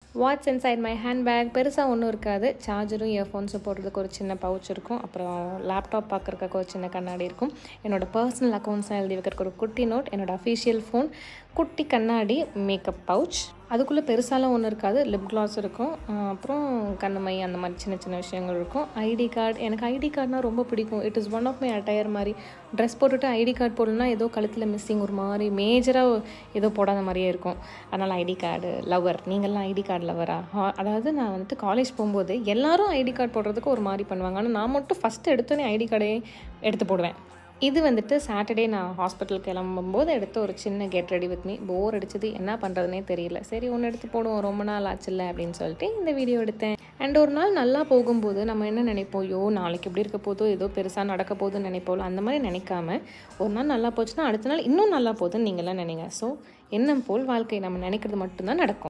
watts inside my handbag பெருசாக ஒன்றும் இருக்காது சார்ஜரும் இயர்ஃபோன்ஸும் போடுறதுக்கு ஒரு சின்ன பவுச் இருக்கும் அப்புறம் லேப்டாப் பார்க்குறதுக்கு ஒரு சின்ன கண்ணாடி இருக்கும் என்னோடய பர்சனல் அக்கௌண்ட்ஸாக எழுதி வைக்கிறதுக்கு ஒரு குட்டி நோட் என்னோடய அஃபிஷியல் ஃபோன் குட்டி கண்ணாடி மேக்கப் பவுச் அதுக்குள்ளே பெருசாலாம் ஒன்றும் இருக்காது லிப் கிளாஸ் இருக்கும் ஆஹ் அப்புறம் கண்ணமை அந்த மாதிரி சின்ன சின்ன விஷயங்கள் இருக்கும் ஐடி கார்டு எனக்கு ஐடி கார்டுனா ரொம்ப பிடிக்கும் it is one of my attire மாதிரி ட்ரெஸ் போட்டுட்டு ஐடி கார்டு போடணும்னா ஏதோ கழுத்தில் மிஸ்ஸிங் ஒரு மாதிரி மேஜராக ஏதோ போடாத மாதிரியே இருக்கும் அதனால் ஐடி கார்டு லவர் நீங்கள்லாம் ஐடி கார்டு லவரா அதாவது நான் வந்துட்டு காலேஜ் போகும்போது எல்லாரும் ஐடி கார்டு போடுறதுக்கு ஒரு மாதிரி பண்ணுவாங்க ஆனால் நான் மட்டும் ஃபஸ்ட்டு எடுத்தோன்னே ஐடி கார்டே எடுத்து போடுவேன் இது வந்துட்டு சாட்டர்டே நான் ஹாஸ்பிட்டல் கிளம்பும்போது எடுத்த ஒரு சின்ன get ready with me bore அடிச்சது என்ன பண்ணுறதுனே தெரியல சரி ஒன்று எடுத்து போடுவோம் ரொம்ப நாள் ஆச்சுல்ல அப்படின்னு சொல்லிட்டு இந்த வீடியோ எடுத்தேன் அண்ட் ஒரு நாள் நல்லா போகும்போது நம்ம என்ன நினைப்போம் யோ நாளைக்கு எப்படி இருக்க போதோ ஏதோ பெருசாக நடக்க போகுதுன்னு நினைப்போம் அந்த மாதிரி நினைக்காம ஒரு நாள் நல்லா போச்சுன்னா அடுத்த நாள் இன்னும் நல்லா போகுதுன்னு நீங்களாம் நினைங்க ஸோ எண்ணம் போல் வாழ்க்கை நம்ம நினைக்கிறது மட்டும்தான் நடக்கும்